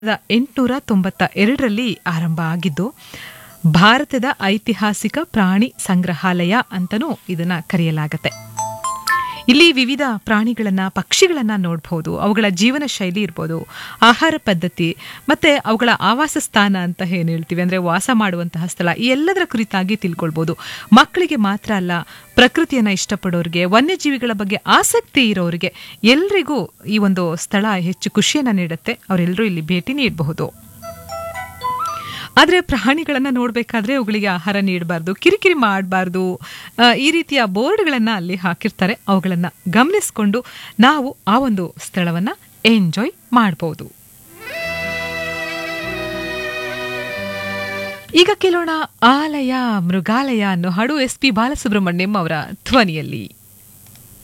ಎಂಟುನೂರ ತೊಂಬತ್ತ ಎರಡರಲ್ಲಿ ಆರಂಭ ಆಗಿದ್ದು ಭಾರತದ ಐತಿಹಾಸಿಕ ಪ್ರಾಣಿ ಸಂಗ್ರಹಾಲಯ ಅಂತನೂ ಇದನ್ನ ಕರೆಯಲಾಗತ್ತೆ ಇಲ್ಲಿ ವಿವಿಧ ಪ್ರಾಣಿಗಳನ್ನ ಪಕ್ಷಿಗಳನ್ನ ನೋಡಬಹುದು ಅವುಗಳ ಜೀವನ ಶೈಲಿ ಇರ್ಬೋದು ಆಹಾರ ಪದ್ಧತಿ ಮತ್ತೆ ಅವುಗಳ ಆವಾಸ ಸ್ಥಾನ ಅಂತ ಏನ್ ಹೇಳ್ತೀವಿ ಅಂದ್ರೆ ವಾಸ ಮಾಡುವಂತಹ ಸ್ಥಳ ಈ ಎಲ್ಲದರ ಕುರಿತಾಗಿ ತಿಳ್ಕೊಳ್ಬಹುದು ಮಕ್ಕಳಿಗೆ ಮಾತ್ರ ಅಲ್ಲ ಪ್ರಕೃತಿಯನ್ನ ಇಷ್ಟಪಡೋರಿಗೆ ವನ್ಯಜೀವಿಗಳ ಬಗ್ಗೆ ಆಸಕ್ತಿ ಇರೋರಿಗೆ ಎಲ್ರಿಗೂ ಈ ಒಂದು ಸ್ಥಳ ಹೆಚ್ಚು ಖುಷಿಯನ್ನ ನೀಡುತ್ತೆ ಅವರೆಲ್ಲರೂ ಇಲ್ಲಿ ಭೇಟಿ ನೀಡಬಹುದು ಆದರೆ ಪ್ರಾಣಿಗಳನ್ನ ನೋಡಬೇಕಾದ್ರೆ ಅವುಗಳಿಗೆ ಆಹಾರ ನೀಡಬಾರ್ದು ಕಿರಿಕಿರಿ ಮಾಡಬಾರ್ದು ಈ ರೀತಿಯ ಬೋರ್ಡ್ಗಳನ್ನ ಅಲ್ಲಿ ಹಾಕಿರ್ತಾರೆ ಅವುಗಳನ್ನ ಗಮನಿಸಿಕೊಂಡು ನಾವು ಆ ಒಂದು ಸ್ಥಳವನ್ನ ಎಂಜಾಯ್ ಮಾಡಬಹುದು ಈಗ ಕೇಳೋಣ ಆಲಯ ಮೃಗಾಲಯ ಅನ್ನೋ ಹಾಡು ಎಸ್ ಪಿ ಬಾಲಸುಬ್ರಹ್ಮಣ್ಯಂ ಅವರ ಧ್ವನಿಯಲ್ಲಿ